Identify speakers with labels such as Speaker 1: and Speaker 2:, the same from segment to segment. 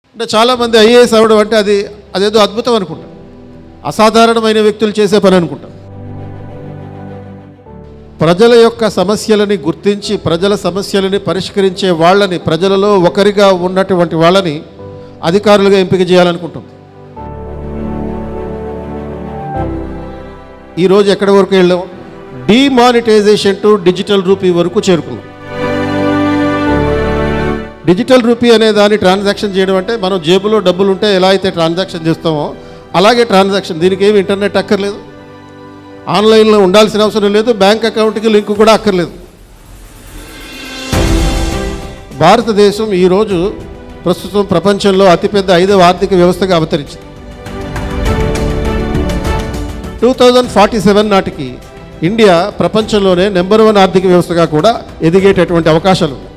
Speaker 1: అంటే చాలామంది ఐఏఎస్ అవ్వడం అంటే అది అదేదో అద్భుతం అనుకుంటాం అసాధారణమైన వ్యక్తులు చేసే పని అనుకుంటాం ప్రజల యొక్క సమస్యలని గుర్తించి ప్రజల సమస్యలని పరిష్కరించే వాళ్ళని ప్రజలలో ఒకరిగా ఉన్నటువంటి వాళ్ళని అధికారులుగా ఎంపిక చేయాలనుకుంటాం ఈరోజు ఎక్కడి వరకు వెళ్ళాం డిమానిటైజేషన్ టు డిజిటల్ రూపీ వరకు చేరుకున్నాం డిజిటల్ రూపీ అనే దాన్ని ట్రాన్సాక్షన్ చేయడం అంటే మనం జేబులో డబ్బులు ఉంటే ఎలా అయితే ట్రాన్సాక్షన్ చేస్తామో అలాగే ట్రాన్సాక్షన్ దీనికి ఏమి ఇంటర్నెట్ అక్కర్లేదు ఆన్లైన్లో ఉండాల్సిన అవసరం లేదు బ్యాంక్ అకౌంట్కి లింక్ కూడా అక్కర్లేదు భారతదేశం ఈరోజు ప్రస్తుతం ప్రపంచంలో అతిపెద్ద ఐదవ ఆర్థిక వ్యవస్థగా అవతరించింది టూ థౌజండ్ ఫార్టీ సెవెన్ నాటికి ఇండియా ప్రపంచంలోనే నెంబర్ వన్ ఆర్థిక వ్యవస్థగా కూడా ఎదిగేటటువంటి అవకాశాలు ఉన్నాయి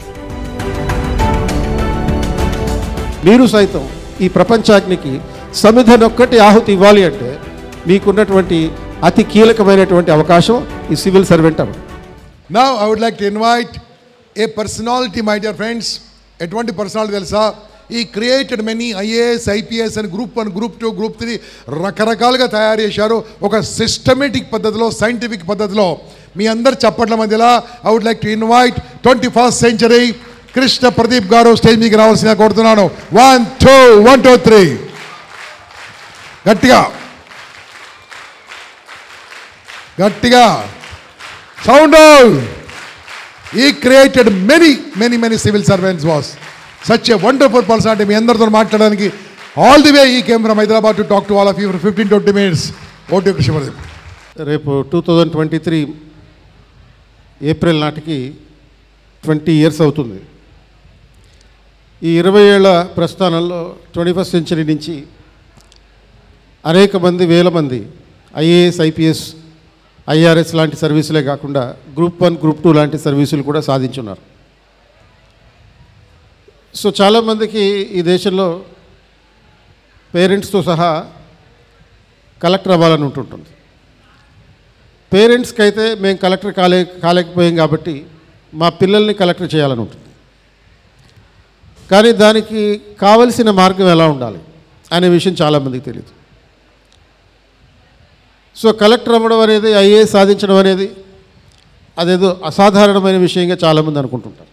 Speaker 1: మీరు సైతం ఈ ప్రపంచాగ్నికి సమిధనొక్కటి ఆహుతి ఇవ్వాలి అంటే మీకున్నటువంటి అతి కీలకమైనటువంటి అవకాశం ఈ సివిల్ సర్వెంట్ అవ్వడం
Speaker 2: Now I would like to invite a personality, my dear friends. ఎటువంటి పర్సనాలిటీ తెలుసా ఈ క్రియేటెడ్ మెనీ ఐఏఎస్ ఐపీఎస్ అని group one group two group three రకరకాలుగా తయారు చేశారు ఒక సిస్టమేటిక్ పద్ధతిలో సైంటిఫిక్ పద్ధతిలో మీ అందరు చప్పట్ల మధ్యలో I would like to invite twenty first century Krishna Pradeep garu stage మీకు రావాల్సిందిగా కోరుతున్నాను one two one two three గట్టిగా గట్టిగా సౌండ్ ఈ created many many many civil servants was such a wonderful personality మీ అందరితో మాట్లాడడానికి ఆల్ ది వే ఈ came from Hyderabad to talk to all of you fifteen twenty minutes ఓటీ కృష్ణవర్ధన్
Speaker 1: రేపు two thousand twenty three April నాటికి twenty years అవుతుంది ఈ ఇరవై ఏళ్ల ప్రస్థానంలో ట్వంటీ ఫస్ట్ సెంచరీ నుంచి అనేక మంది వేల మంది ఐఏఎస్ ఐపీఎస్ ఐఆర్ఎస్ లాంటి సర్వీసులే కాకుండా గ్రూప్ వన్ గ్రూప్ టూ లాంటి సర్వీసులు కూడా సాధించున్నారు సో చాలామందికి ఈ దేశంలో పేరెంట్స్తో సహా కలెక్టర్ అవ్వాలని ఉంటుంటుంది పేరెంట్స్కి అయితే మేము కలెక్టర్ కాలే కాలేకపోయాం కాబట్టి మా పిల్లల్ని కలెక్టర్ చేయాలని ఉంటుంది కానీ దానికి కావలసిన మార్గం ఎలా ఉండాలి అనే విషయం చాలామందికి తెలియదు సో కలెక్టర్ అవ్వడం అనేది ఐఏఎస్ సాధించడం అనేది అదేదో అసాధారణమైన విషయంగా చాలామంది అనుకుంటుంటారు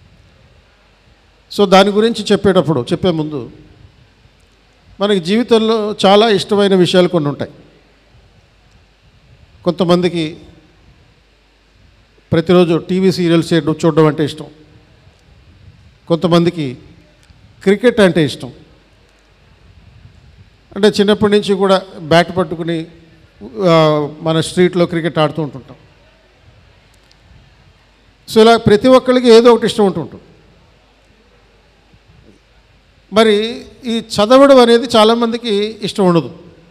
Speaker 1: సో దాని గురించి చెప్పేటప్పుడు చెప్పే ముందు మనకి జీవితంలో చాలా ఇష్టమైన విషయాలు కొన్ని ఉంటాయి కొంతమందికి ప్రతిరోజు టీవీ సీరియల్స్ చేయడం చూడడం అంటే ఇష్టం కొంతమందికి క్రికెట్ అంటే ఇష్టం అంటే చిన్నప్పటి నుంచి కూడా బ్యాట్ పట్టుకుని ఆ, మన స్ట్రీట్లో క్రికెట్ ఆడుతూ ఉంటుంటాం సో ఇలా ప్రతి ఒక్కరికి ఏదో ఒకటి ఇష్టం ఉంటుంటుంది మరి ఈ చదవడం అనేది చాలామందికి ఇష్టం ఉండదు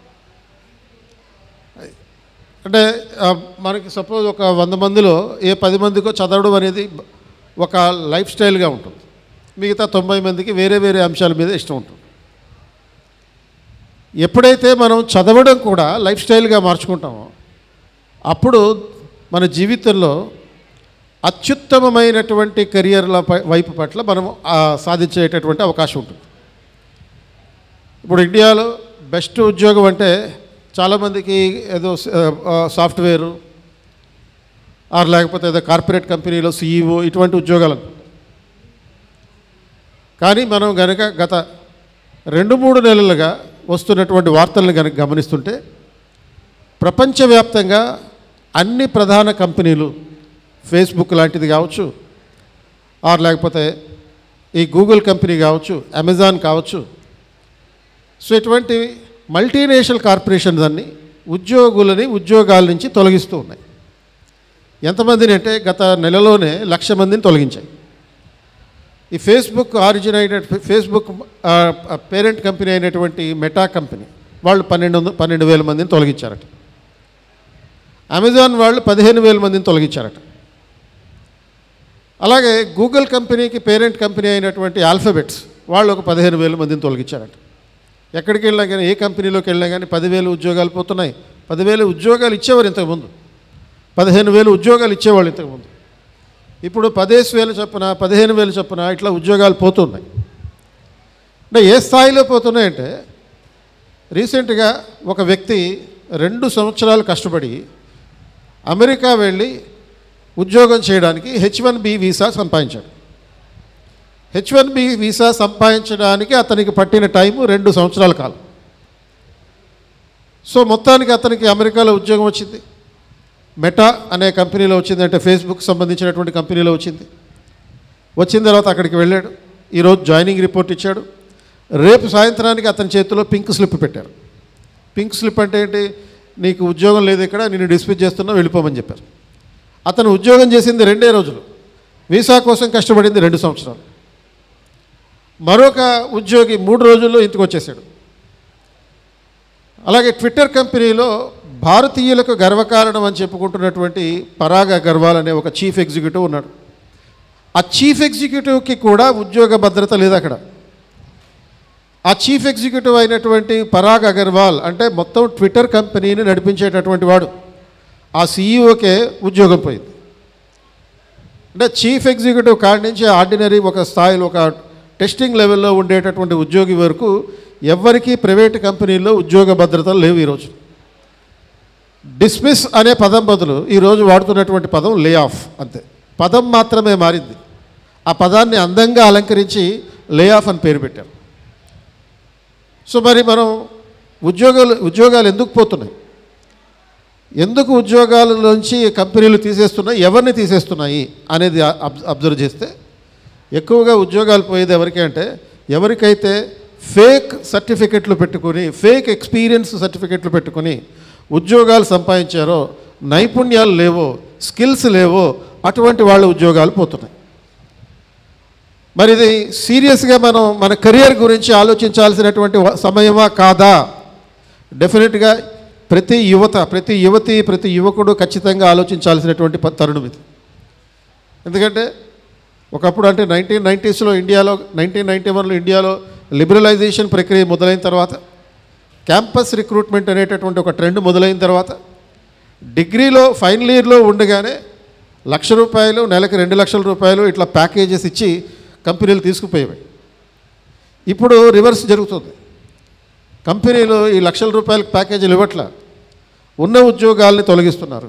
Speaker 1: అంటే ఆ, మనకి సపోజ్ ఒక వంద మందిలో ఏ పది మందికో చదవడం అనేది ఒక లైఫ్ స్టైల్గా ఉంటుంది మిగతా తొంభై మందికి వేరే వేరే అంశాల మీద ఇష్టం ఉంటుంది ఎప్పుడైతే మనం చదవడం కూడా లైఫ్ స్టైల్గా మార్చుకుంటామో అప్పుడు మన జీవితంలో అత్యుత్తమమైనటువంటి కెరియర్ల పై- వైపు పట్ల మనం ఆ, సాధించేటటువంటి అవకాశం ఉంటుంది ఇప్పుడు ఇండియాలో బెస్ట్ ఉద్యోగం అంటే చాలామందికి ఏదో సాఫ్ట్వేరు ఆర్ లేకపోతే ఏదో కార్పొరేట్ కంపెనీలో సీఈఓ ఇటువంటి ఉద్యోగాలు అనుకుంటాం. కానీ మనం గనక గత రెండు మూడు నెలలుగా వస్తున్నటువంటి వార్తలను కనుక గమనిస్తుంటే ప్రపంచవ్యాప్తంగా అన్ని ప్రధాన కంపెనీలు ఫేస్బుక్ లాంటిది కావచ్చు ఆర్ లేకపోతే ఈ గూగుల్ కంపెనీ కావచ్చు అమెజాన్ కావచ్చు సో ఇటువంటి మల్టీనేషనల్ కార్పొరేషన్స్ అన్ని ఉద్యోగులని ఉద్యోగాల నుంచి తొలగిస్తూ ఉన్నాయి ఎంతమందిని అంటే గత నెలలోనే లక్ష మందిని తొలగించాయి ఈ ఫేస్బుక్ ఆరిజిన్ అయిన ఫేస్బుక్ ఆ, ఆ, పేరెంట్ కంపెనీ అయినటువంటి మెటా కంపెనీ వాళ్ళు పన్నెండు వందల పన్నెండు వేల మందిని తొలగించారట అమెజాన్ వాళ్ళు పదిహేను వేల మందిని తొలగించారట అలాగే గూగుల్ కంపెనీకి పేరెంట్ కంపెనీ అయినటువంటి ఆల్ఫబెట్స్ వాళ్ళు ఒక పదిహేను వేల మందిని తొలగించారట ఎక్కడికి వెళ్ళినా కానీ ఏ కంపెనీలోకి వెళ్ళినా కానీ పదివేలు ఉద్యోగాలు పోతున్నాయి పదివేలు ఉద్యోగాలు ఇచ్చేవారు ఇంతకుముందు పదిహేను వేలు ఉద్యోగాలు ఇచ్చేవాళ్ళు ఇంతకుముందు ఇప్పుడు పదేసి వేలు చొప్పున పదిహేను వేలు చొప్పున ఇట్లా ఉద్యోగాలు పోతున్నాయి అంటే ఏ స్థాయిలో పోతున్నాయంటే రీసెంట్గా ఒక వ్యక్తి రెండు సంవత్సరాలు కష్టపడి అమెరికా వెళ్ళి ఉద్యోగం చేయడానికి హెచ్ వన్ బి వీసా సంపాదించాడు హెచ్ వన్ బి వీసా సంపాదించడానికి అతనికి పట్టిన టైము రెండు సంవత్సరాల కాలం సో మొత్తానికి అతనికి అమెరికాలో ఉద్యోగం వచ్చింది మెటా అనే కంపెనీలో వచ్చింది అంటే ఫేస్బుక్ సంబంధించినటువంటి కంపెనీలో వచ్చింది వచ్చిన తర్వాత అక్కడికి వెళ్ళాడు ఈరోజు జాయినింగ్ రిపోర్ట్ ఇచ్చాడు రేపు సాయంత్రానికి అతని చేతిలో పింక్ స్లిప్ పెట్టారు పింక్ స్లిప్ అంటే ఏంటి నీకు ఉద్యోగం లేదు ఇక్కడ నేను డిస్మిస్ చేస్తున్నా వెళ్ళిపోమని చెప్పారు అతను ఉద్యోగం చేసింది రెండే రోజులు వీసా కోసం కష్టపడింది రెండు సంవత్సరాలు మరొక ఉద్యోగి మూడు రోజుల్లో ఇంటికి వచ్చేసాడు అలాగే ట్విట్టర్ కంపెనీలో భారతీయులకు గర్వకారణం అని చెప్పుకుంటున్నటువంటి పరాగ్ అగర్వాల్ అనే ఒక చీఫ్ ఎగ్జిక్యూటివ్ ఉన్నాడు ఆ చీఫ్ ఎగ్జిక్యూటివ్కి కూడా ఉద్యోగ భద్రత లేదు అక్కడ ఆ చీఫ్ ఎగ్జిక్యూటివ్ అయినటువంటి పరాగ్ అగర్వాల్ అంటే మొత్తం ట్విట్టర్ కంపెనీని నడిపించేటటువంటి వాడు ఆ సీఈఓకే ఉద్యోగం పోయింది అంటే చీఫ్ ఎగ్జిక్యూటివ్ కాడి నుంచి ఆర్డినరీ ఒక స్థాయిలో ఒక టెస్టింగ్ లెవెల్లో ఉండేటటువంటి ఉద్యోగి వరకు ఎవ్వరికీ ప్రైవేట్ కంపెనీల్లో ఉద్యోగ భద్రతలు లేవు ఈరోజు డిస్మిస్ అనే పదం బదులు ఈరోజు వాడుతున్నటువంటి పదం లే ఆఫ్ అంతే పదం మాత్రమే మారింది ఆ పదాన్ని అందంగా అలంకరించి లే ఆఫ్ అని పేరు పెట్టారు సో మరి మనం ఉద్యోగాలు ఉద్యోగాలు ఎందుకు పోతున్నాయి ఎందుకు ఉద్యోగాలలోంచి కంపెనీలు తీసేస్తున్నాయి ఎవరిని తీసేస్తున్నాయి అనేది అబ్- అబ్జర్వ్ చేస్తే ఎక్కువగా ఉద్యోగాలు పోయేది ఎవరికి అంటే ఎవరికైతే ఫేక్ సర్టిఫికెట్లు పెట్టుకొని ఫేక్ ఎక్స్పీరియన్స్ సర్టిఫికెట్లు పెట్టుకొని ఉద్యోగాలు సంపాదించారో నైపుణ్యాలు లేవో స్కిల్స్ లేవో అటువంటి వాళ్ళ ఉద్యోగాలు పోతున్నాయి మరి ఇది సీరియస్గా మనం మన కెరియర్ గురించి ఆలోచించాల్సినటువంటి వ- సమయమా కాదా డెఫినెట్గా ప్రతి యువత ప్రతి యువతి ప్రతి యువకుడు ఖచ్చితంగా ఆలోచించాల్సినటువంటి ప- తరుణం ఇది ఎందుకంటే ఒకప్పుడు అంటే నైన్టీన్ నైంటీస్లో ఇండియాలో నైన్టీన్ నైంటీ వన్లో ఇండియాలో లిబరలైజేషన్ ప్రక్రియ మొదలైన తర్వాత క్యాంపస్ రిక్రూట్మెంట్ అనేటటువంటి ఒక ట్రెండ్ మొదలైన తర్వాత డిగ్రీలో ఫైనల్ ఇయర్లో ఉండగానే లక్ష రూపాయలు నెలకి రెండు లక్షల రూపాయలు ఇట్లా ప్యాకేజెస్ ఇచ్చి కంపెనీలు తీసుకుపోయేవి ఇప్పుడు రివర్స్ జరుగుతుంది కంపెనీలు ఈ లక్షల రూపాయలకు ప్యాకేజీలు ఇవ్వట్ల ఉన్న ఉద్యోగాల్ని తొలగిస్తున్నారు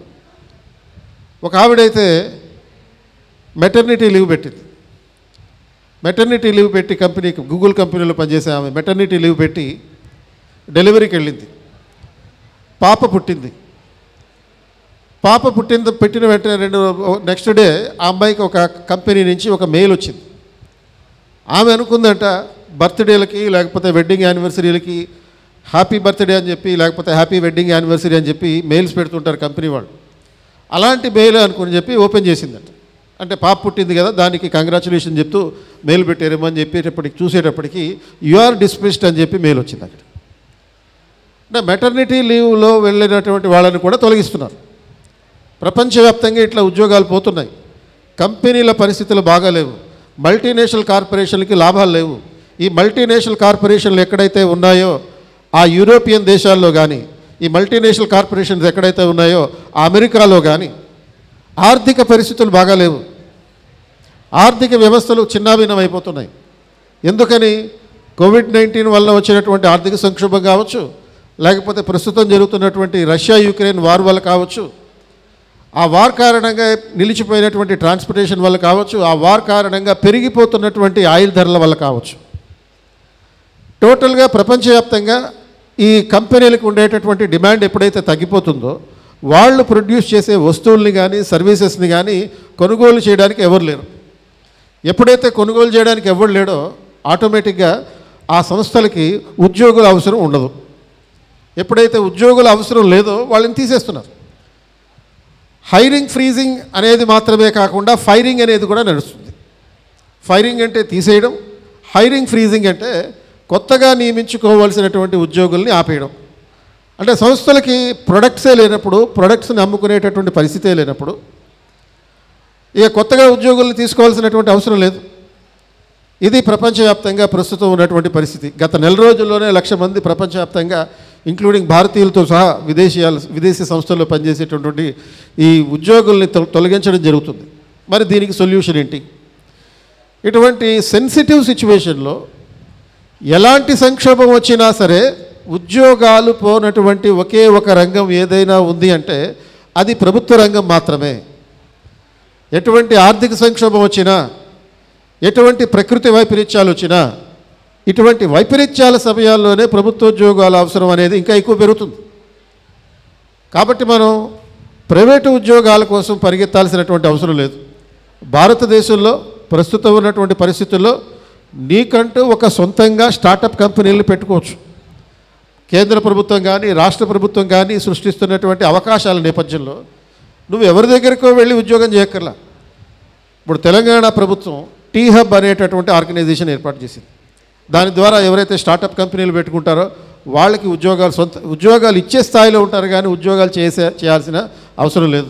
Speaker 1: ఒక ఆవిడైతే మెటర్నిటీ లీవ్ పెట్టింది మెటర్నిటీ లీవ్ పెట్టి కంపెనీకి గూగుల్ కంపెనీలో పనిచేసే ఆమె మెటర్నిటీ లీవ్ పెట్టి డెలివరీకి వెళ్ళింది పాప పుట్టింది పాప పుట్టిన పెట్టిన వెంటనే రెండు నెక్స్ట్ డే ఆ అమ్మాయికి ఒక కంపెనీ నుంచి ఒక మెయిల్ వచ్చింది ఆమె అనుకుందంట బర్త్డేలకి లేకపోతే వెడ్డింగ్ యానివర్సరీలకి హ్యాపీ బర్త్డే అని చెప్పి లేకపోతే హ్యాపీ వెడ్డింగ్ యానివర్సరీ అని చెప్పి మెయిల్స్ పెడుతుంటారు కంపెనీ వాళ్ళు అలాంటి మెయిల్ అనుకుని చెప్పి ఓపెన్ చేసిందంట అంటే పాప పుట్టింది కదా దానికి కంగ్రాచులేషన్ చెప్తూ మెయిల్ పెట్టారేమో అని చెప్పేటప్పటికి చూసేటప్పటికి యు ఆర్ డిస్మిస్డ్ అని చెప్పి మెయిల్ వచ్చింది అక్కడ అంటే మెటర్నిటీ లీవ్లో వెళ్ళినటువంటి వాళ్ళని కూడా తొలగిస్తున్నారు ప్రపంచవ్యాప్తంగా ఇట్లా ఉద్యోగాలు పోతున్నాయి కంపెనీల పరిస్థితులు బాగాలేవు మల్టీనేషనల్ కార్పొరేషన్లకి లాభాలు లేవు ఈ మల్టీనేషనల్ కార్పొరేషన్లు ఎక్కడైతే ఉన్నాయో ఆ యూరోపియన్ దేశాల్లో కానీ ఈ మల్టీనేషనల్ కార్పొరేషన్స్ ఎక్కడైతే ఉన్నాయో ఆ అమెరికాలో కానీ ఆర్థిక పరిస్థితులు బాగాలేవు ఆర్థిక వ్యవస్థలు చిన్నాభిన్నం అయిపోతున్నాయి ఎందుకని కోవిడ్ నైన్టీన్ వల్ల వచ్చినటువంటి ఆర్థిక సంక్షోభం కావచ్చు లేకపోతే ప్రస్తుతం జరుగుతున్నటువంటి రష్యా యుక్రెయిన్ వార్ వల్ల కావచ్చు ఆ వార్ కారణంగా నిలిచిపోయినటువంటి ట్రాన్స్పోర్టేషన్ వల్ల కావచ్చు ఆ వార్ కారణంగా పెరిగిపోతున్నటువంటి ఆయిల్ ధరల వల్ల కావచ్చు టోటల్గా ప్రపంచవ్యాప్తంగా ఈ కంపెనీలకు ఉండేటటువంటి డిమాండ్ ఎప్పుడైతే తగ్గిపోతుందో వాళ్ళు ప్రొడ్యూస్ చేసే వస్తువుల్ని కానీ సర్వీసెస్ని కానీ కొనుగోలు చేయడానికి ఎవరు లేరు ఎప్పుడైతే కొనుగోలు చేయడానికి ఎవరు లేడో ఆటోమేటిక్గా ఆ సంస్థలకి ఉద్యోగుల అవసరం ఉండదు ఎప్పుడైతే ఉద్యోగుల అవసరం లేదో వాళ్ళని తీసేస్తున్నారు హైరింగ్ ఫ్రీజింగ్ అనేది మాత్రమే కాకుండా ఫైరింగ్ అనేది కూడా నడుస్తుంది ఫైరింగ్ అంటే తీసేయడం హైరింగ్ ఫ్రీజింగ్ అంటే కొత్తగా నియమించుకోవాల్సినటువంటి ఉద్యోగుల్ని ఆపేయడం అంటే సంస్థలకి ప్రొడక్ట్సే లేనప్పుడు ప్రొడక్ట్స్ని అమ్ముకునేటటువంటి పరిస్థితే లేనప్పుడు ఇక కొత్తగా ఉద్యోగుల్ని తీసుకోవాల్సినటువంటి అవసరం లేదు ఇది ప్రపంచవ్యాప్తంగా ప్రస్తుతం ఉన్నటువంటి పరిస్థితి గత నెల రోజుల్లోనే లక్ష మంది ప్రపంచవ్యాప్తంగా ఇంక్లూడింగ్ భారతీయులతో సహా విదేశీయాల విదేశీ సంస్థల్లో పనిచేసేటటువంటి ఈ ఉద్యోగుల్ని తొ- తొలగించడం జరుగుతుంది మరి దీనికి సొల్యూషన్ ఏంటి ఇటువంటి సెన్సిటివ్ సిచ్యువేషన్లో ఎలాంటి సంక్షోభం వచ్చినా సరే ఉద్యోగాలు పోనటువంటి ఒకే ఒక రంగం ఏదైనా ఉంది అంటే అది ప్రభుత్వ రంగం మాత్రమే ఎటువంటి ఆర్థిక సంక్షోభం వచ్చినా ఎటువంటి ప్రకృతి వైపరీత్యాలు వచ్చినా ఇటువంటి వైపరీత్యాల సమయాల్లోనే ప్రభుత్వ ఉద్యోగాల అవసరం అనేది ఇంకా ఎక్కువ పెరుగుతుంది కాబట్టి మనం ప్రైవేటు ఉద్యోగాల కోసం పరిగెత్తాల్సినటువంటి అవసరం లేదు భారతదేశంలో ప్రస్తుతం ఉన్నటువంటి పరిస్థితుల్లో నీకంటూ ఒక సొంతంగా స్టార్టప్ కంపెనీలు పెట్టుకోవచ్చు కేంద్ర ప్రభుత్వం కానీ రాష్ట్ర ప్రభుత్వం కానీ సృష్టిస్తున్నటువంటి అవకాశాల నేపథ్యంలో నువ్వు ఎవరి దగ్గరికో వెళ్ళి ఉద్యోగం చేయక్కర్లా ఇప్పుడు తెలంగాణ ప్రభుత్వం టీ హబ్ అనేటటువంటి ఆర్గనైజేషన్ ఏర్పాటు చేసింది దాని ద్వారా ఎవరైతే స్టార్టప్ కంపెనీలు పెట్టుకుంటారో వాళ్ళకి ఉద్యోగాలు సొంత ఉద్యోగాలు ఇచ్చే స్థాయిలో ఉంటారు కానీ ఉద్యోగాలు చేసే చేయాల్సిన అవసరం లేదు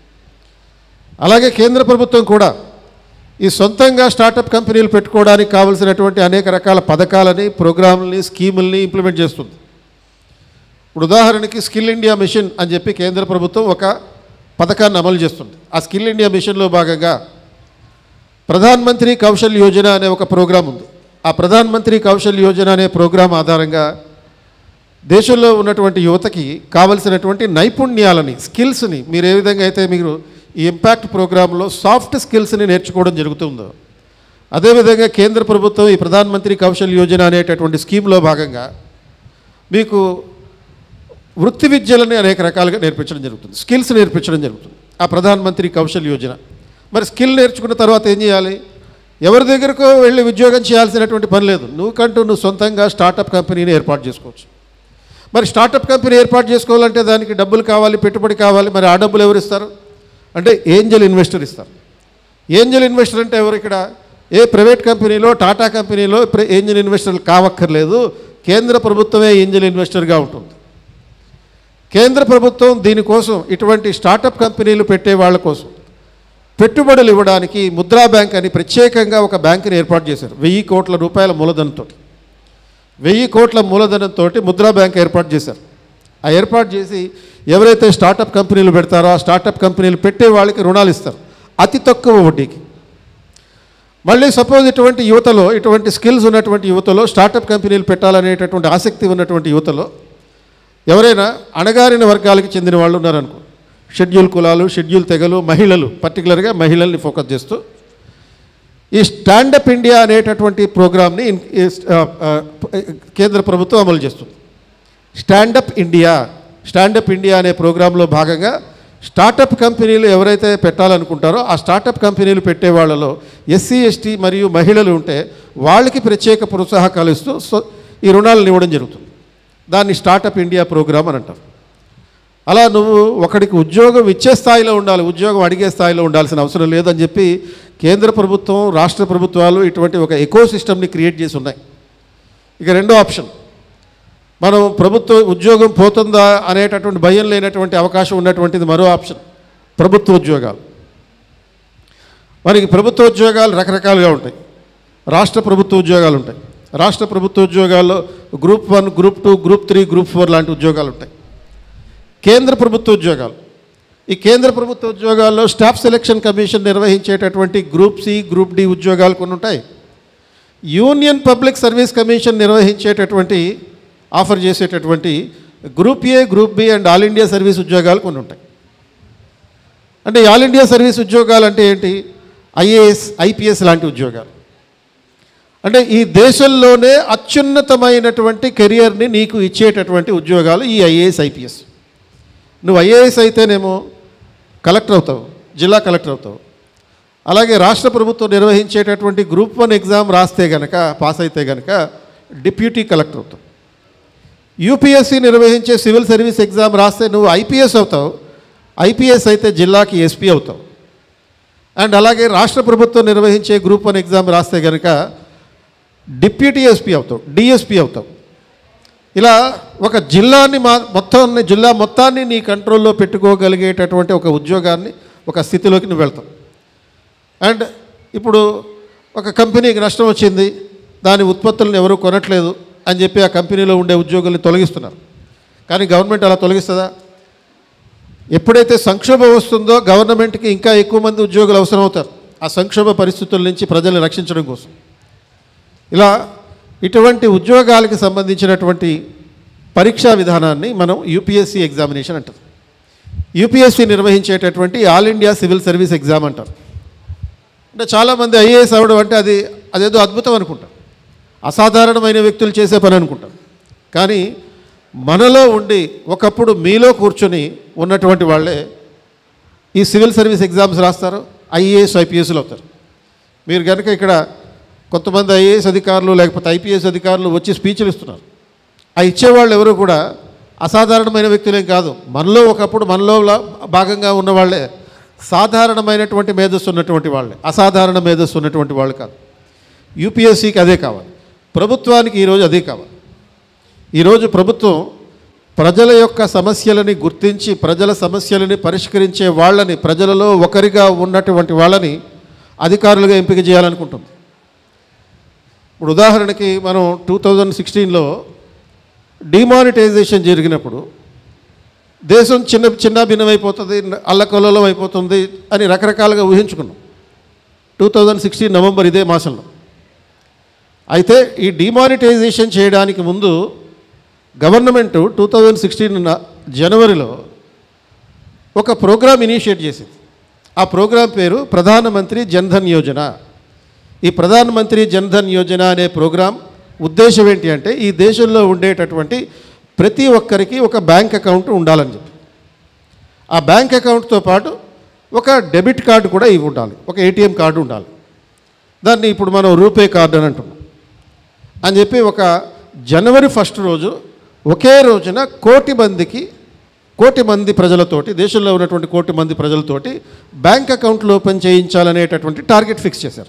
Speaker 1: అలాగే కేంద్ర ప్రభుత్వం కూడా ఈ సొంతంగా స్టార్టప్ కంపెనీలు పెట్టుకోవడానికి కావలసినటువంటి అనేక రకాల పథకాలని ప్రోగ్రాంలని స్కీముల్ని ఇంప్లిమెంట్ చేస్తుంది ఇప్పుడు ఉదాహరణకి స్కిల్ ఇండియా మిషన్ అని చెప్పి కేంద్ర ప్రభుత్వం ఒక పథకాన్ని అమలు చేస్తుంది ఆ స్కిల్ ఇండియా మిషన్లో భాగంగా ప్రధాన్ మంత్రి కౌశల్ యోజన అనే ఒక ప్రోగ్రాం ఉంది ఆ ప్రధాన్ మంత్రి కౌశల్ యోజన అనే ప్రోగ్రాం ఆధారంగా దేశంలో ఉన్నటువంటి యువతకి కావలసినటువంటి నైపుణ్యాలని స్కిల్స్ని మీరు ఏ విధంగా అయితే మీరు ఈ ఇంపాక్ట్ ప్రోగ్రాంలో సాఫ్ట్ స్కిల్స్ని నేర్చుకోవడం జరుగుతుందో అదేవిధంగా కేంద్ర ప్రభుత్వం ఈ ప్రధాన్ మంత్రి కౌశల్ యోజన అనేటటువంటి స్కీమ్లో భాగంగా మీకు వృత్తి విద్యలని అనేక రకాలుగా నేర్పించడం జరుగుతుంది స్కిల్స్ నేర్పించడం జరుగుతుంది ఆ ప్రధాన్ మంత్రి కౌశల్ యోజన మరి స్కిల్ నేర్చుకున్న తర్వాత ఏం చేయాలి ఎవరి దగ్గరకో వెళ్ళి ఉద్యోగం చేయాల్సినటువంటి పని లేదు నువ్వుకంటూ నువ్వు సొంతంగా స్టార్టప్ కంపెనీని ఏర్పాటు చేసుకోవచ్చు మరి స్టార్టప్ కంపెనీ ఏర్పాటు చేసుకోవాలంటే దానికి డబ్బులు కావాలి పెట్టుబడి కావాలి మరి ఆ డబ్బులు ఎవరు ఇస్తారు అంటే ఏంజల్ ఇన్వెస్టర్ ఇస్తారు ఏంజల్ ఇన్వెస్టర్ అంటే ఎవరు ఇక్కడ ఏ ప్రైవేట్ కంపెనీలో టాటా కంపెనీలో ప్ర- ఏంజల్ ఇన్వెస్టర్లు కావక్కర్లేదు కేంద్ర ప్రభుత్వమే ఏంజల్ ఇన్వెస్టర్గా ఉంటుంది కేంద్ర ప్రభుత్వం దీనికోసం ఇటువంటి స్టార్టప్ కంపెనీలు పెట్టే వాళ్ళ కోసం పెట్టుబడులు ఇవ్వడానికి ముద్రా బ్యాంక్ అని ప్రత్యేకంగా ఒక బ్యాంకుని ఏర్పాటు చేశారు వెయ్యి కోట్ల రూపాయల మూలధనంతో వెయ్యి కోట్ల మూలధనంతో ముద్రా బ్యాంక్ ఏర్పాటు చేశారు ఆ ఏర్పాటు చేసి ఎవరైతే స్టార్టప్ కంపెనీలు పెడతారో ఆ స్టార్టప్ కంపెనీలు పెట్టే వాళ్ళకి రుణాలు ఇస్తారు అతి తక్కువ వడ్డీకి మళ్ళీ సపోజ్ ఇటువంటి యువతలో ఇటువంటి స్కిల్స్ ఉన్నటువంటి యువతలో స్టార్టప్ కంపెనీలు పెట్టాలనేటటువంటి ఆసక్తి ఉన్నటువంటి యువతలో ఎవరైనా అణగారిన వర్గాలకు చెందిన వాళ్ళు ఉన్నారనుకో షెడ్యూల్ కులాలు షెడ్యూల్ తెగలు మహిళలు పర్టికులర్గా మహిళల్ని ఫోకస్ చేస్తూ ఈ స్టాండప్ ఇండియా అనేటటువంటి ప్రోగ్రామ్ని ఇన్- ఈ స్- ఆ, ఆ, కేంద్ర ప్రభుత్వం అమలు చేస్తుంది స్టాండప్ ఇండియా స్టాండప్ ఇండియా అనే ప్రోగ్రాంలో భాగంగా స్టార్టప్ కంపెనీలు ఎవరైతే పెట్టాలనుకుంటారో ఆ స్టార్టప్ కంపెనీలు పెట్టే వాళ్ళలో ఎస్సీ ఎస్టీ మరియు మహిళలు ఉంటే వాళ్ళకి ప్రత్యేక ప్రోత్సాహకాలు ఇస్తూ సో ఈ రుణాలను ఇవ్వడం జరుగుతుంది దాన్ని స్టార్టప్ ఇండియా ప్రోగ్రామ్ అని అంటారు అలా నువ్వు ఒకడికి ఉద్యోగం ఇచ్చే స్థాయిలో ఉండాలి ఉద్యోగం అడిగే స్థాయిలో ఉండాల్సిన అవసరం లేదని చెప్పి కేంద్ర ప్రభుత్వం రాష్ట్ర ప్రభుత్వాలు ఇటువంటి ఒక ఎకో సిస్టమ్ని క్రియేట్ చేసి ఉన్నాయి ఇక రెండో ఆప్షన్ మనం ప్రభుత్వ ఉద్యోగం పోతుందా అనేటటువంటి భయం లేనటువంటి అవకాశం ఉన్నటువంటిది మరో ఆప్షన్ ప్రభుత్వ ఉద్యోగాలు మనకి ప్రభుత్వ ఉద్యోగాలు రకరకాలుగా ఉంటాయి రాష్ట్ర ప్రభుత్వ ఉద్యోగాలు ఉంటాయి రాష్ట్ర ప్రభుత్వ ఉద్యోగాల్లో group one group two group three group four లాంటి ఉద్యోగాలు ఉంటాయి కేంద్ర ప్రభుత్వ ఉద్యోగాలు ఈ కేంద్ర ప్రభుత్వ ఉద్యోగాల్లో స్టాఫ్ సెలక్షన్ కమిషన్ నిర్వహించేటటువంటి గ్రూప్ సి గ్రూప్ డి ఉద్యోగాలు కొన్ని ఉంటాయి యూనియన్ పబ్లిక్ సర్వీస్ కమిషన్ నిర్వహించేటటువంటి ఆఫర్ చేసేటటువంటి group A group B and all India service ఉద్యోగాలు కొన్ని ఉంటాయి అంటే ఈ ఆల్ ఇండియా సర్వీస్ ఉద్యోగాలు అంటే ఏంటి ఐఏఎస్ ఐపీఎస్ లాంటి ఉద్యోగాలు అంటే ఈ దేశంలోనే అత్యున్నతమైనటువంటి కెరియర్ని నీకు ఇచ్చేటటువంటి ఉద్యోగాలు ఈ ఐఏఎస్ ఐపీఎస్ నువ్వు ఐఏఎస్ అయితేనేమో కలెక్టర్ అవుతావు జిల్లా కలెక్టర్ అవుతావు అలాగే రాష్ట్ర ప్రభుత్వం నిర్వహించేటటువంటి గ్రూప్ వన్ ఎగ్జామ్ రాస్తే గనక పాస్ అయితే గనక డిప్యూటీ కలెక్టర్ అవుతావు యూపీఎస్సీ నిర్వహించే సివిల్ సర్వీస్ ఎగ్జామ్ రాస్తే నువ్వు ఐపీఎస్ అవుతావు ఐపీఎస్ అయితే జిల్లాకి ఎస్పీ అవుతావు అండ్ అలాగే రాష్ట్ర ప్రభుత్వం నిర్వహించే గ్రూప్ వన్ ఎగ్జామ్ రాస్తే కనుక డిప్యూటీ ఎస్పీ అవుతావు డిఎస్పీ అవుతావు ఇలా ఒక జిల్లాని మా మొత్తం జిల్లా మొత్తాన్ని నీ కంట్రోల్లో పెట్టుకోగలిగేటటువంటి ఒక ఉద్యోగాన్ని ఒక స్థితిలోకి నువ్వు వెళ్తావు అండ్ ఇప్పుడు ఒక కంపెనీకి నష్టం వచ్చింది దాని ఉత్పత్తులను ఎవరు కొనట్లేదు అని చెప్పి ఆ కంపెనీలో ఉండే ఉద్యోగుల్ని తొలగిస్తున్నారు కానీ గవర్నమెంట్ అలా తొలగిస్తుందా ఎప్పుడైతే సంక్షోభం వస్తుందో గవర్నమెంట్కి ఇంకా ఎక్కువ మంది ఉద్యోగులు అవసరం అవుతారు ఆ సంక్షోభ పరిస్థితుల నుంచి ప్రజల్ని రక్షించడం కోసం ఇలా ఇటువంటి ఉద్యోగాలకు సంబంధించినటువంటి పరీక్షా విధానాన్ని మనం యూపీఎస్సీ ఎగ్జామినేషన్ అంటారు యూపీఎస్సీ నిర్వహించేటటువంటి all India civil service exam అంటారు అంటే చాలామంది ఐఏఎస్ అవ్వడం అంటే అది అదేదో అద్భుతం అనుకుంటారు అసాధారణమైన వ్యక్తులు చేసే పని అనుకుంటారు కానీ మనలో ఉండి ఒకప్పుడు మీలో కూర్చొని ఉన్నటువంటి వాళ్ళే ఈ సివిల్ సర్వీస్ ఎగ్జామ్స్ రాస్తారు ఐఏఎస్ ఐపీఎస్లు అవుతారు మీరు కనుక ఇక్కడ కొంతమంది ఐఏఎస్ అధికారులు లేకపోతే ఐపీఎస్ అధికారులు వచ్చి స్పీచ్లు ఇస్తున్నారు ఆ ఇచ్చేవాళ్ళు ఎవరు కూడా అసాధారణమైన వ్యక్తులేం కాదు మనలో ఒకప్పుడు మనలో లా- భాగంగా ఉన్నవాళ్ళే సాధారణమైనటువంటి మేధస్సు ఉన్నటువంటి వాళ్ళే అసాధారణ మేధస్సు ఉన్నటువంటి వాళ్ళు కాదు యూపీఎస్సీకి అదే కావాలి ప్రభుత్వానికి ఈరోజు అదే కావాలి ఈరోజు ప్రభుత్వం ప్రజల యొక్క సమస్యలని గుర్తించి ప్రజల సమస్యలని పరిష్కరించే వాళ్ళని ప్రజలలో ఒకరిగా ఉన్నటువంటి వాళ్ళని అధికారులుగా ఎంపిక చేయాలనుకుంటుంది ఇప్పుడు ఉదాహరణకి మనం టూ థౌజండ్ సిక్స్టీన్లో డిమానిటైజేషన్ జరిగినప్పుడు దేశం చిన్న చిన్న భిన్నమైపోతుంది అల్లకల్లోలం అయిపోతుంది అని రకరకాలుగా ఊహించుకున్నాం టూ థౌజండ్ సిక్స్టీన్ నవంబర్ ఇదే మాసంలో అయితే ఈ డిమానిటైజేషన్ చేయడానికి ముందు గవర్నమెంట్ టూ థౌజండ్ సిక్స్టీన్ జనవరిలో ఒక ప్రోగ్రామ్ ఇనిషియేట్ చేసింది ఆ ప్రోగ్రాం పేరు ప్రధానమంత్రి జన్ధన్ యోజన ఈ ప్రధానమంత్రి జన్ధన్ యోజన అనే ప్రోగ్రాం ఉద్దేశం ఏంటి అంటే ఈ దేశంలో ఉండేటటువంటి ప్రతి ఒక్కరికి ఒక బ్యాంక్ అకౌంట్ ఉండాలని చెప్పి ఆ బ్యాంక్ అకౌంట్తో పాటు ఒక డెబిట్ కార్డు కూడా ఇవి ఉండాలి ఒక ఏటీఎం కార్డు ఉండాలి దాన్ని ఇప్పుడు మనం రూపే కార్డు అని అంటున్నాం అని చెప్పి ఒక జనవరి ఫస్ట్ రోజు ఒకే రోజున కోటి మందికి కోటి మంది ప్రజలతోటి దేశంలో ఉన్నటువంటి కోటి మంది ప్రజలతోటి బ్యాంక్ అకౌంట్లు ఓపెన్ చేయించాలనేటటువంటి టార్గెట్ ఫిక్స్ చేశారు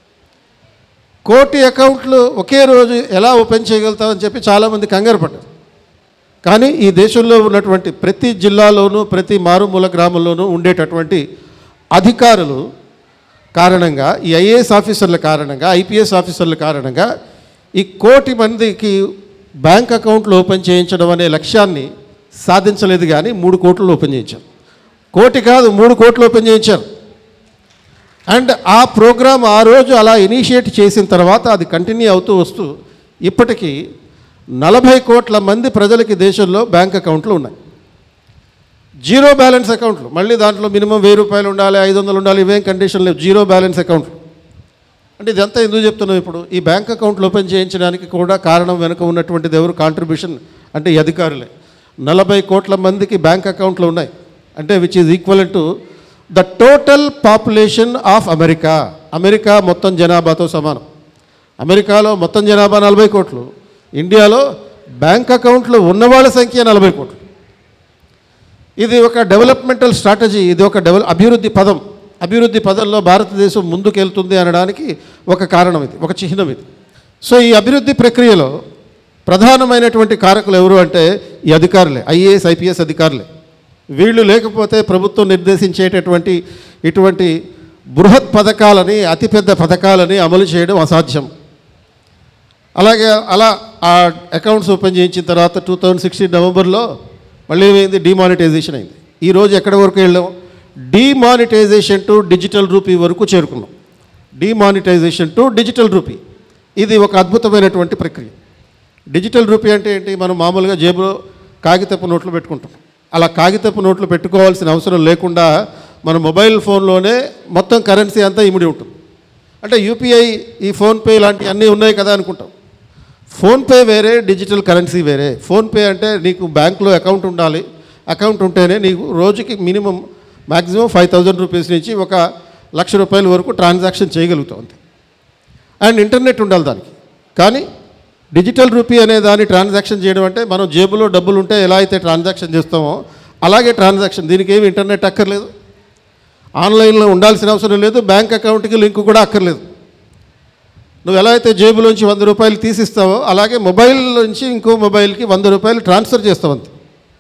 Speaker 1: కోటి అకౌంట్లు ఒకే రోజు ఎలా ఓపెన్ చేయగలుగుతామని చెప్పి చాలామంది కంగారు పడ్డారు కానీ ఈ దేశంలో ఉన్నటువంటి ప్రతి జిల్లాలోనూ ప్రతి మారుమూల గ్రామంలోనూ ఉండేటటువంటి అధికారులు కారణంగా ఈ ఐఏఎస్ ఆఫీసర్ల కారణంగా ఐపీఎస్ ఆఫీసర్ల కారణంగా ఈ కోటి మందికి బ్యాంక్ అకౌంట్లు ఓపెన్ చేయించడం అనే లక్ష్యాన్ని సాధించలేదు కానీ మూడు కోట్లు ఓపెన్ చేయించారు కోటి కాదు మూడు కోట్లు ఓపెన్ చేయించారు అండ్ ఆ ప్రోగ్రామ్ ఆ రోజు అలా ఇనిషియేట్ చేసిన తర్వాత అది కంటిన్యూ అవుతూ వస్తూ ఇప్పటికీ నలభై కోట్ల మంది ప్రజలకి దేశంలో బ్యాంక్ అకౌంట్లు ఉన్నాయి జీరో బ్యాలెన్స్ అకౌంట్లు మళ్ళీ దాంట్లో మినిమం వెయ్యి రూపాయలు ఉండాలి ఐదు వందలు ఉండాలి ఇవేం కండిషన్ లేవు జీరో బ్యాలెన్స్ అకౌంట్లు అంటే ఇదంతా ఎందుకు చెప్తున్నాం ఇప్పుడు ఈ బ్యాంక్ అకౌంట్లు ఓపెన్ చేయించడానికి కూడా కారణం వెనుక ఉన్నటువంటిది ఎవరు కాంట్రిబ్యూషన్ అంటే ఈ అధికారులే నలభై కోట్ల మందికి బ్యాంక్ అకౌంట్లు ఉన్నాయి అంటే which is equal to the total population of America America మొత్తం జనాభాతో సమానం అమెరికాలో మొత్తం జనాభా నలభై కోట్లు ఇండియాలో బ్యాంక్ అకౌంట్లు ఉన్నవాళ్ళ సంఖ్య నలభై కోట్లు ఇది ఒక డెవలప్మెంటల్ స్ట్రాటజీ ఇది ఒక డెవల అభివృద్ధి పదం అభివృద్ధి పదంలో భారతదేశం ముందుకెళ్తుంది అనడానికి ఒక కారణం ఇది ఒక చిహ్నం ఇది సో ఈ అభివృద్ధి ప్రక్రియలో ప్రధానమైనటువంటి కారకులు ఎవరు అంటే ఈ అధికారులే ఐఏఎస్ ఐపీఎస్ అధికారులే వీళ్ళు లేకపోతే ప్రభుత్వం నిర్దేశించేటటువంటి ఇటువంటి బృహత్ పథకాలని అతిపెద్ద పథకాలని అమలు చేయడం అసాధ్యం అలాగే అలా ఆ అకౌంట్స్ ఓపెన్ చేయించిన తర్వాత టూ థౌజండ్ సిక్స్టీన్ నవంబర్లో మళ్ళీ ఏమైంది డిమానిటైజేషన్ అయింది ఈ రోజు ఎక్కడి వరకు వెళ్ళాం డిమానిటైజేషన్ టు డిజిటల్ రూపీ వరకు చేరుకున్నాం డిమానిటైజేషన్ టు డిజిటల్ రూపీ ఇది ఒక అద్భుతమైనటువంటి ప్రక్రియ డిజిటల్ రూపీ అంటే ఏంటి మనం మామూలుగా జేబులో కాగితపు నోట్లు పెట్టుకుంటాం అలా కాగితపు నోట్లు పెట్టుకోవాల్సిన అవసరం లేకుండా మన మొబైల్ ఫోన్లోనే మొత్తం కరెన్సీ అంతా ఇమిడి ఉంటుంది అంటే యూపీఐ ఈ ఫోన్పే ఇలాంటివి అన్నీ ఉన్నాయి కదా అనుకుంటాం ఫోన్పే వేరే డిజిటల్ కరెన్సీ వేరే ఫోన్పే అంటే నీకు బ్యాంకులో అకౌంట్ ఉండాలి అకౌంట్ ఉంటేనే నీకు రోజుకి minimum maximum five thousand rupees నుంచి ఒక లక్ష రూపాయల వరకు ట్రాన్సాక్షన్ చేయగలుగుతాం అంతే అండ్ ఇంటర్నెట్ ఉండాలి దానికి కానీ డిజిటల్ రూపీ అనే దాన్ని ట్రాన్సాక్షన్ చేయడం అంటే మనం జేబులో డబ్బులు ఉంటే ఎలా అయితే ట్రాన్సాక్షన్ చేస్తామో అలాగే ట్రాన్సాక్షన్ దీనికి ఏమి ఇంటర్నెట్ అక్కర్లేదు ఆన్లైన్లో ఉండాల్సిన అవసరం లేదు బ్యాంక్ అకౌంట్కి లింక్ కూడా అక్కర్లేదు నువ్వు ఎలా అయితే జేబులోంచి వంద రూపాయలు తీసిస్తావో అలాగే మొబైల్ నుంచి ఇంకో మొబైల్కి వంద రూపాయలు ట్రాన్స్ఫర్ చేస్తావు అంతే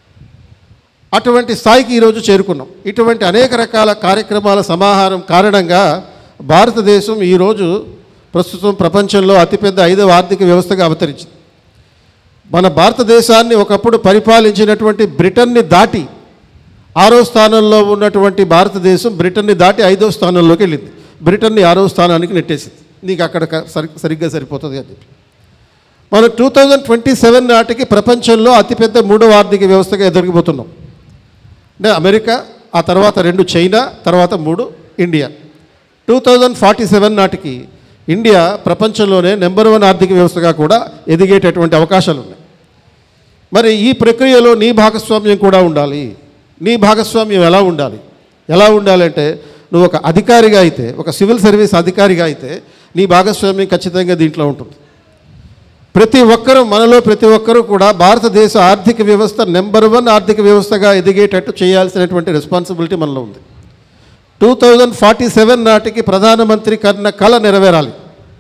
Speaker 1: అటువంటి స్థాయికి ఈరోజు చేరుకున్నాం ఇటువంటి అనేక రకాల కార్యక్రమాల సమాహారం కారణంగా భారతదేశం ఈరోజు ప్రస్తుతం ప్రపంచంలో అతిపెద్ద ఐదవ ఆర్థిక వ్యవస్థగా అవతరించింది మన భారతదేశాన్ని ఒకప్పుడు పరిపాలించినటువంటి బ్రిటన్ని దాటి ఆరో స్థానంలో ఉన్నటువంటి భారతదేశం బ్రిటన్ని దాటి ఐదో స్థానంలోకి వెళ్ళింది బ్రిటన్ని ఆరో స్థానానికి నెట్టేసింది నీకు అక్కడ క- సరి సరిగ్గా సరిపోతుంది అని చెప్పి మనం టూ థౌజండ్ ట్వంటీ సెవెన్ నాటికి ప్రపంచంలో అతిపెద్ద మూడవ ఆర్థిక వ్యవస్థగా ఎదురుకుపోతున్నాం అంటే అమెరికా ఆ తర్వాత రెండు చైనా తర్వాత మూడు India two thousand forty seven నాటికి ఇండియా ప్రపంచంలోనే నెంబర్ వన్ ఆర్థిక వ్యవస్థగా కూడా ఎదిగేటటువంటి అవకాశాలు ఉన్నాయి మరి ఈ ప్రక్రియలో నీ భాగస్వామ్యం కూడా ఉండాలి నీ భాగస్వామ్యం ఎలా ఉండాలి ఎలా ఉండాలంటే నువ్వు ఒక అధికారిగా అయితే ఒక సివిల్ సర్వీస్ అధికారిగా అయితే నీ భాగస్వామ్యం ఖచ్చితంగా దీంట్లో ఉంటుంది ప్రతి ఒక్కరూ మనలో ప్రతి ఒక్కరూ కూడా భారతదేశ ఆర్థిక వ్యవస్థ నెంబర్ వన్ ఆర్థిక వ్యవస్థగా ఎదిగేటట్టు చేయాల్సినటువంటి రెస్పాన్సిబిలిటీ మనలో ఉంది టూ థౌజండ్ ఫార్టీ సెవెన్ నాటికి ప్రధానమంత్రి కన్న కళ నెరవేరాలి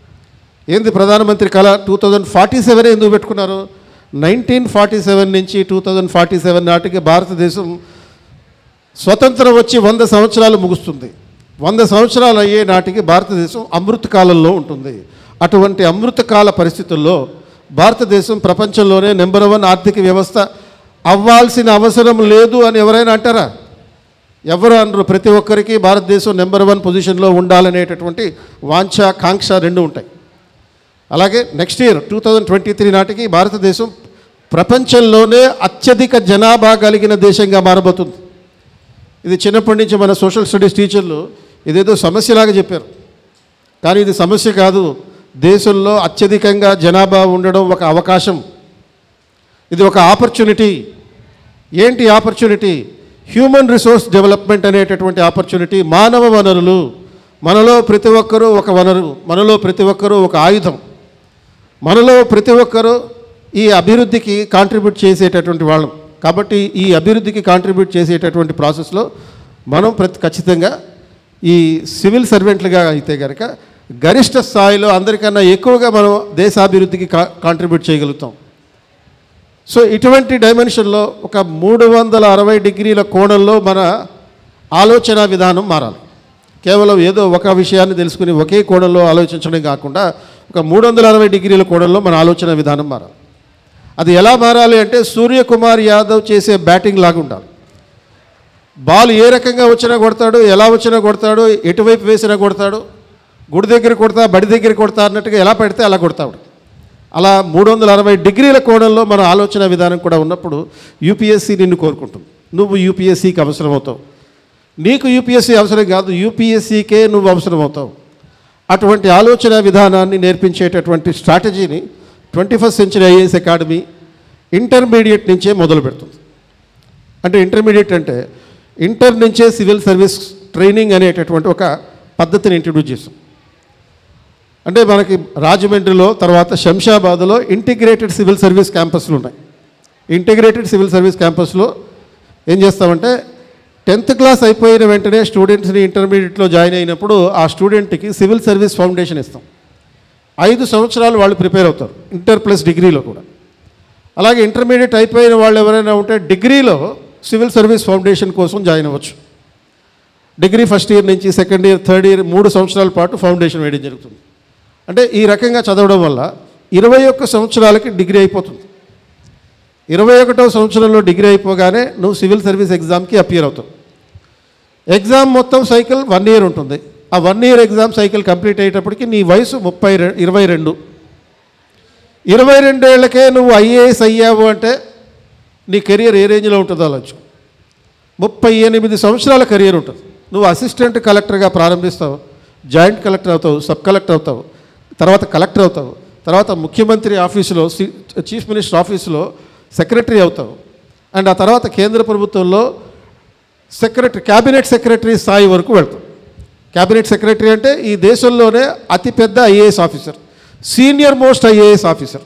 Speaker 1: ఏంది ప్రధానమంత్రి కళ టూ థౌజండ్ ఫార్టీ సెవెన్ ఎందుకు పెట్టుకున్నారు నైన్టీన్ ఫార్టీ సెవెన్ నుంచి టూ థౌజండ్ ఫార్టీ సెవెన్ నాటికి భారతదేశం స్వతంత్రం వచ్చి వంద సంవత్సరాలు ముగుస్తుంది వంద సంవత్సరాలు అయ్యే నాటికి భారతదేశం అమృత కాలంలో ఉంటుంది అటువంటి అమృతకాల పరిస్థితుల్లో భారతదేశం ప్రపంచంలోనే నెంబర్ వన్ ఆర్థిక వ్యవస్థ అవ్వాల్సిన అవసరం లేదు అని ఎవరైనా అంటారా ఎవరు అనరు ప్రతి ఒక్కరికి భారతదేశం నెంబర్ వన్ పొజిషన్లో ఉండాలనేటటువంటి వాంఛ కాంక్ష రెండు ఉంటాయి అలాగే next year two thousand twenty three నాటికి భారతదేశం ప్రపంచంలోనే అత్యధిక జనాభా కలిగిన దేశంగా మారబోతుంది ఇది చిన్నప్పటి నుంచి మన సోషల్ స్టడీస్ టీచర్లు ఇదేదో సమస్యలాగా చెప్పారు కానీ ఇది సమస్య కాదు దేశంలో అత్యధికంగా జనాభా ఉండడం ఒక అవకాశం ఇది ఒక ఆపర్చునిటీ ఏంటి ఆపర్చునిటీ హ్యూమన్ రిసోర్స్ డెవలప్మెంట్ అనేటటువంటి ఆపర్చునిటీ మానవ వనరులు మనలో ప్రతి ఒక్కరూ ఒక వనరు మనలో ప్రతి ఒక్కరూ ఒక ఆయుధం మనలో ప్రతి ఒక్కరూ ఈ అభివృద్ధికి కాంట్రిబ్యూట్ చేసేటటువంటి వాళ్ళం కాబట్టి ఈ అభివృద్ధికి కాంట్రిబ్యూట్ చేసేటటువంటి ప్రాసెస్లో మనం ప్రతి ఖచ్చితంగా ఈ సివిల్ సర్వెంట్లుగా అయితే కనుక గరిష్ట స్థాయిలో అందరికన్నా ఎక్కువగా మనం దేశాభివృద్ధికి కా కాంట్రిబ్యూట్ చేయగలుగుతాం సో ఇటువంటి డైమెన్షన్లో ఒక మూడు వందల అరవై డిగ్రీల కోణంలో మన ఆలోచన విధానం మారాలి కేవలం ఏదో ఒక విషయాన్ని తెలుసుకుని ఒకే కోణంలో ఆలోచించడం కాకుండా ఒక మూడు వందల అరవై డిగ్రీల కోణంలో మన ఆలోచన విధానం మారాలి అది ఎలా మారాలి అంటే సూర్యకుమార్ యాదవ్ చేసే బ్యాటింగ్ లాగా ఉండాలి బాల్ ఏ రకంగా వచ్చినా కొడతాడు ఎలా వచ్చినా కొడతాడు ఎటువైపు వేసినా కొడతాడు గుడి దగ్గర కొడతా బడి దగ్గర కొడతా అన్నట్టుగా ఎలా పెడితే అలా కొడతాడు అలా మూడు వందల అరవై డిగ్రీల కోణంలో మన ఆలోచన విధానం కూడా ఉన్నప్పుడు యూపీఎస్సీ నిన్ను కోరుకుంటుంది నువ్వు యూపీఎస్సీకి అవసరం అవుతావు నీకు యూపీఎస్సీ అవసరం కాదు యూపీఎస్సీకే నువ్వు అవసరం అవుతావు అటువంటి ఆలోచన విధానాన్ని నేర్పించేటటువంటి స్ట్రాటజీని twenty first century IAS academy intermediate నుంచే మొదలు పెడుతుంది అంటే ఇంటర్మీడియట్ అంటే ఇంటర్ నుంచే సివిల్ సర్వీస్ ట్రైనింగ్ అనేటటువంటి ఒక పద్ధతిని ఇంట్రడ్యూస్ చేస్తాం అంటే మనకి రాజమండ్రిలో తర్వాత శంషాబాద్లో ఇంటిగ్రేటెడ్ సివిల్ సర్వీస్ క్యాంపస్లు ఉన్నాయి ఇంటిగ్రేటెడ్ సివిల్ సర్వీస్ క్యాంపస్లో ఏం చేస్తామంటే టెన్త్ క్లాస్ అయిపోయిన వెంటనే స్టూడెంట్స్ని ఇంటర్మీడియట్లో జాయిన్ అయినప్పుడు ఆ స్టూడెంట్కి సివిల్ సర్వీస్ ఫౌండేషన్ ఇస్తాం ఐదు సంవత్సరాలు వాళ్ళు ప్రిపేర్ అవుతారు ఇంటర్ ప్లస్ డిగ్రీలో కూడా అలాగే ఇంటర్మీడియట్ అయిపోయిన వాళ్ళు ఎవరైనా ఉంటే డిగ్రీలో సివిల్ సర్వీస్ ఫౌండేషన్ కోసం జాయిన్ అవ్వచ్చు డిగ్రీ ఫస్ట్ ఇయర్ నుంచి సెకండ్ ఇయర్ థర్డ్ ఇయర్ మూడు సంవత్సరాల పాటు ఫౌండేషన్ వేయడం జరుగుతుంది అంటే ఈ రకంగా చదవడం వల్ల ఇరవై ఒక్క సంవత్సరాలకి డిగ్రీ అయిపోతుంది ఇరవై ఒకటో సంవత్సరంలో డిగ్రీ అయిపోగానే నువ్వు సివిల్ సర్వీస్ ఎగ్జామ్కి అపియర్ అవుతావు ఎగ్జామ్ మొత్తం సైకిల్ వన్ ఇయర్ ఉంటుంది ఆ one year exam cycle complete అయ్యేటప్పటికి నీ వయసు ముప్పై రె ఇరవై రెండు ఇరవై రెండేళ్లకే నువ్వు ఐఏఎస్ అయ్యావు అంటే నీ కెరియర్ ఏ రేంజ్లో ఉంటుందో ఆలోచన ముప్పై ఎనిమిది సంవత్సరాల కెరియర్ ఉంటుంది నువ్వు అసిస్టెంట్ కలెక్టర్గా ప్రారంభిస్తావు జాయింట్ కలెక్టర్ అవుతావు సబ్ కలెక్టర్ అవుతావు తర్వాత కలెక్టర్ అవుతావు తర్వాత ముఖ్యమంత్రి ఆఫీసులో సి- చీఫ్ మినిస్టర్ ఆఫీసులో సెక్రటరీ అవుతావు అండ్ ఆ తర్వాత కేంద్ర ప్రభుత్వంలో సెక్రటరీ క్యాబినెట్ సెక్రటరీ స్థాయి వరకు వెళ్తాం క్యాబినెట్ సెక్రటరీ అంటే ఈ దేశంలోనే అతిపెద్ద IAS officer senior most IAS officer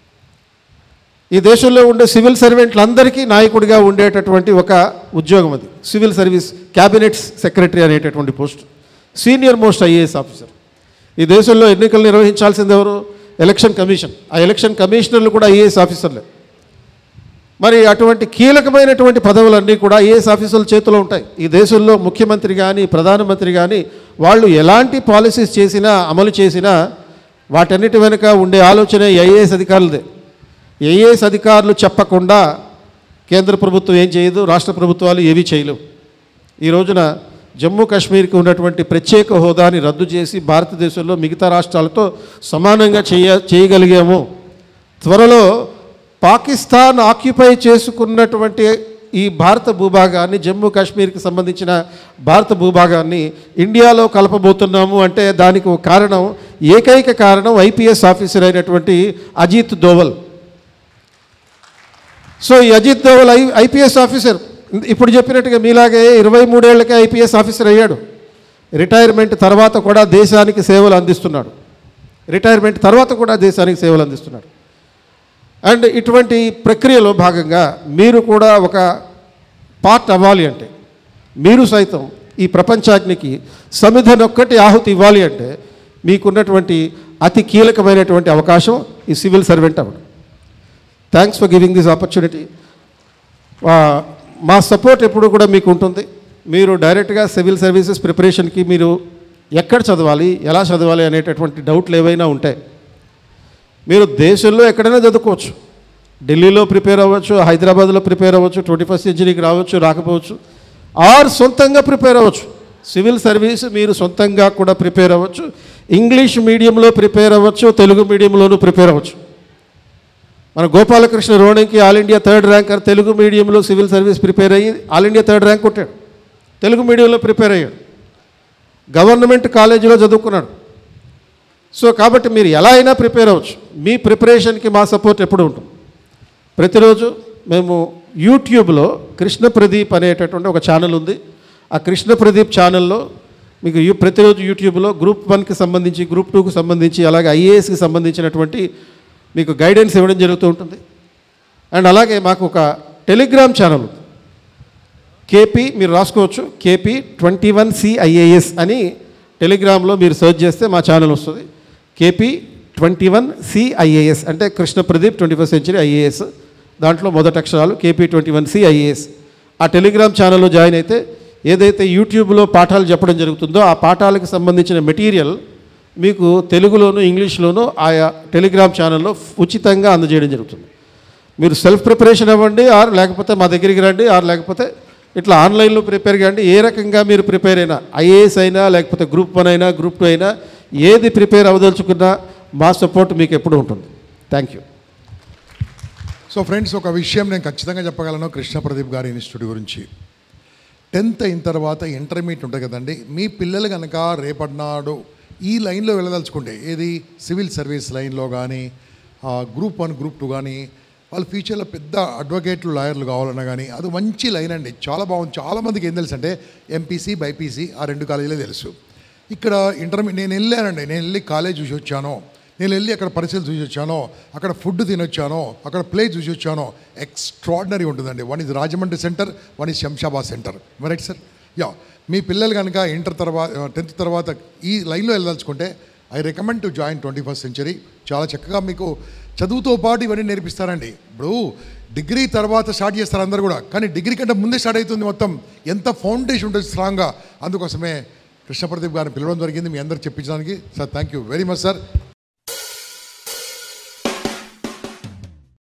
Speaker 1: ఈ దేశంలో ఉండే సివిల్ సర్వెంట్లందరికీ నాయకుడిగా ఉండేటటువంటి ఒక ఉద్యోగం అది సివిల్ సర్వీస్ క్యాబినెట్ సెక్రటరీ అనేటటువంటి post senior most IAS officer ఈ దేశంలో ఎన్నికలు నిర్వహించాల్సింది ఎవరు ఎలక్షన్ కమిషన్ ఆ ఎలక్షన్ కమిషనర్లు కూడా ఐఏఎస్ ఆఫీసర్లే మరి అటువంటి కీలకమైనటువంటి పదవులన్నీ కూడా ఐఏఎస్ ఆఫీసర్ల చేతిలో ఉంటాయి ఈ దేశంలో ముఖ్యమంత్రి కానీ ప్రధానమంత్రి కానీ వాళ్ళు ఎలాంటి పాలసీస్ చేసినా అమలు చేసినా వాటన్నిటి వెనుక ఉండే ఆలోచన ఐఏఎస్ అధికారులదే ఐఏఎస్ అధికారులు చెప్పకుండా కేంద్ర ప్రభుత్వం ఏం చేయదు రాష్ట్ర ప్రభుత్వాలు ఏవీ చేయలేవు ఈ రోజున జమ్మూ కాశ్మీర్కి ఉన్నటువంటి ప్రత్యేక హోదాని రద్దు చేసి భారతదేశంలో మిగతా రాష్ట్రాలతో సమానంగా చేయ చేయగలిగాము త్వరలో పాకిస్తాన్ ఆక్యుపై చేసుకున్నటువంటి ఈ భారత భూభాగాన్ని జమ్మూ కాశ్మీర్కి సంబంధించిన భారత భూభాగాన్ని ఇండియాలో కలపబోతున్నాము అంటే దానికి ఒక కారణం ఏకైక కారణం ఐపీఎస్ ఆఫీసర్ అయినటువంటి అజిత్ దోవల్ సో ఈ Ajit Doval I IPS officer ఇప్పుడు చెప్పినట్టుగా మీలాగే ఇరవై మూడేళ్లకే ఐపీఎస్ ఆఫీసర్ అయ్యాడు రిటైర్మెంట్ తర్వాత కూడా దేశానికి సేవలు అందిస్తున్నాడు రిటైర్మెంట్ తర్వాత కూడా దేశానికి సేవలు అందిస్తున్నాడు అండ్ ఇటువంటి ప్రక్రియలో భాగంగా మీరు కూడా ఒక పార్ట్ అవ్వాలి అంటే మీరు సైతం ఈ ప్రపంచాగ్నికి సమిధనొక్కటి ఆహుతి ఇవ్వాలి అంటే మీకున్నటువంటి అతి కీలకమైనటువంటి అవకాశం ఈ సివిల్ సర్వెంట్ అవ్వడం thanks for giving this opportunity మా సపోర్ట్ ఎప్పుడు కూడా మీకు ఉంటుంది మీరు డైరెక్ట్గా సివిల్ సర్వీసెస్ ప్రిపరేషన్కి మీరు ఎక్కడ చదవాలి ఎలా చదవాలి అనేటటువంటి డౌట్లు ఏవైనా ఉంటాయి మీరు దేశంలో ఎక్కడైనా చదువుకోవచ్చు ఢిల్లీలో ప్రిపేర్ అవ్వచ్చు హైదరాబాద్లో ప్రిపేర్ అవ్వచ్చు ట్వంటీ ఫస్ట్ సెంచరీకి రావచ్చు రాకపోవచ్చు ఆర్ సొంతంగా ప్రిపేర్ అవ్వచ్చు సివిల్ సర్వీస్ మీరు సొంతంగా కూడా ప్రిపేర్ అవ్వచ్చు ఇంగ్లీష్ మీడియంలో ప్రిపేర్ అవ్వచ్చు తెలుగు మీడియంలోనూ ప్రిపేర్ అవ్వచ్చు మన Gopalakrishna Ronanki all India third ranker Telugu మీడియంలో సివిల్ సర్వీస్ ప్రిపేర్ అయ్యి ఆల్ ఇండియా థర్డ్ ర్యాంక్ కొట్టాడు తెలుగు మీడియంలో ప్రిపేర్ అయ్యాడు గవర్నమెంట్ కాలేజీలో చదువుకున్నాడు సో కాబట్టి మీరు ఎలా అయినా ప్రిపేర్ అవ్వచ్చు మీ ప్రిపరేషన్కి మా సపోర్ట్ ఎప్పుడు ఉంటుంది ప్రతిరోజు మేము యూట్యూబ్లో కృష్ణ ప్రదీప్ అనేటటువంటి ఒక ఛానల్ ఉంది ఆ కృష్ణ ప్రదీప్ ఛానల్లో మీకు యూ ప్రతిరోజు యూట్యూబ్లో గ్రూప్ వన్కి సంబంధించి గ్రూప్ టూకి సంబంధించి అలాగే ఐఏఎస్కి సంబంధించినటువంటి మీకు గైడెన్స్ ఇవ్వడం జరుగుతూ ఉంటుంది అండ్ అలాగే మాకు ఒక టెలిగ్రామ్ ఛానల్ ఉంది కేపీ మీరు రాసుకోవచ్చు కేపీ ట్వంటీ వన్ సిఐఏఎస్ అని టెలిగ్రామ్లో మీరు సెర్చ్ చేస్తే మా ఛానల్ వస్తుంది కేపీ ట్వంటీ వన్ సిఐఏఎస్ అంటే Krishna Pradeep twenty first century IAS దాంట్లో మొదటి అక్షరాలు కేపీ ట్వంటీ వన్ సిఐఏఎస్ ఆ టెలిగ్రామ్ ఛానల్లో జాయిన్ అయితే ఏదైతే యూట్యూబ్లో పాఠాలు చెప్పడం జరుగుతుందో ఆ పాఠాలకు సంబంధించిన మెటీరియల్ మీకు తెలుగులోను ఇంగ్లీష్లోను ఆయా టెలిగ్రామ్ ఛానల్లో ఉచితంగా అందజేయడం జరుగుతుంది మీరు సెల్ఫ్ ప్రిపరేషన్ అవ్వండి ఆర్ లేకపోతే మా దగ్గరికి రండి ఆర్ లేకపోతే ఇట్లా ఆన్లైన్లో ప్రిపేర్ కాండి ఏ రకంగా మీరు ప్రిపేర్ అయినా ఐఏఎస్ అయినా లేకపోతే గ్రూప్ వన్ అయినా గ్రూప్ టూ అయినా ఏది ప్రిపేర్ అవ్వదలుచుకున్నా మా సపోర్ట్ మీకు ఎప్పుడు ఉంటుంది థ్యాంక్ యూ
Speaker 2: సో ఫ్రెండ్స్ ఒక విషయం నేను ఖచ్చితంగా చెప్పగలను కృష్ణ ప్రదీప్ గారి ఇన్స్టిట్యూట్ గురించి టెన్త్ అయిన తర్వాత ఇంటర్మీడియట్ ఉంటుంది కదండి మీ పిల్లలు కనుక రేపటినాడు ఈ లైన్లో వెళ్ళదలుచుకుంటే ఏది సివిల్ సర్వీస్ లైన్లో కానీ గ్రూప్ వన్ గ్రూప్ టూ కానీ వాళ్ళ ఫ్యూచర్లో పెద్ద అడ్వకేట్లు లాయర్లు కావాలన్నా కానీ అది మంచి లైన్ అండి చాలా బాగుంది చాలామందికి ఏం తెలుసు అంటే ఎంపీసీ బైపీసీ ఆ రెండు కాలేజీలే తెలుసు ఇక్కడ ఇంటర్మీడియట్ నేను వెళ్ళానండి నేను వెళ్ళి కాలేజ్ చూసి వచ్చాను నేను వెళ్ళి అక్కడ పరిస్థితులు చూసి వచ్చాను అక్కడ ఫుడ్ తినొచ్చాను అక్కడ ప్లే చూసి వచ్చాను ఎక్స్ట్రాడినరీ ఉంటుందండి one is Rajahmundry centre one is Shamshabad centre right sir yeah మీ పిల్లలు కనుక ఇంటర్ తర్వాత టెన్త్ తర్వాత ఈ లైన్లో వెళ్ళదలుచుకుంటే I recommend to join twenty first century చాలా చక్కగా మీకు చదువుతో పాటు ఇవన్నీ నేర్పిస్తారండి ఇప్పుడు డిగ్రీ తర్వాత స్టార్ట్ చేస్తారు అందరు కూడా కానీ డిగ్రీ కంటే ముందే స్టార్ట్ అవుతుంది మొత్తం ఎంత ఫౌండేషన్ ఉంటుంది స్ట్రాంగ్గా అందుకోసమే కృష్ణ ప్రదీప్ గారిని పిలవడం జరిగింది మీ అందరికి చెప్పించడానికి sir thank you very much sir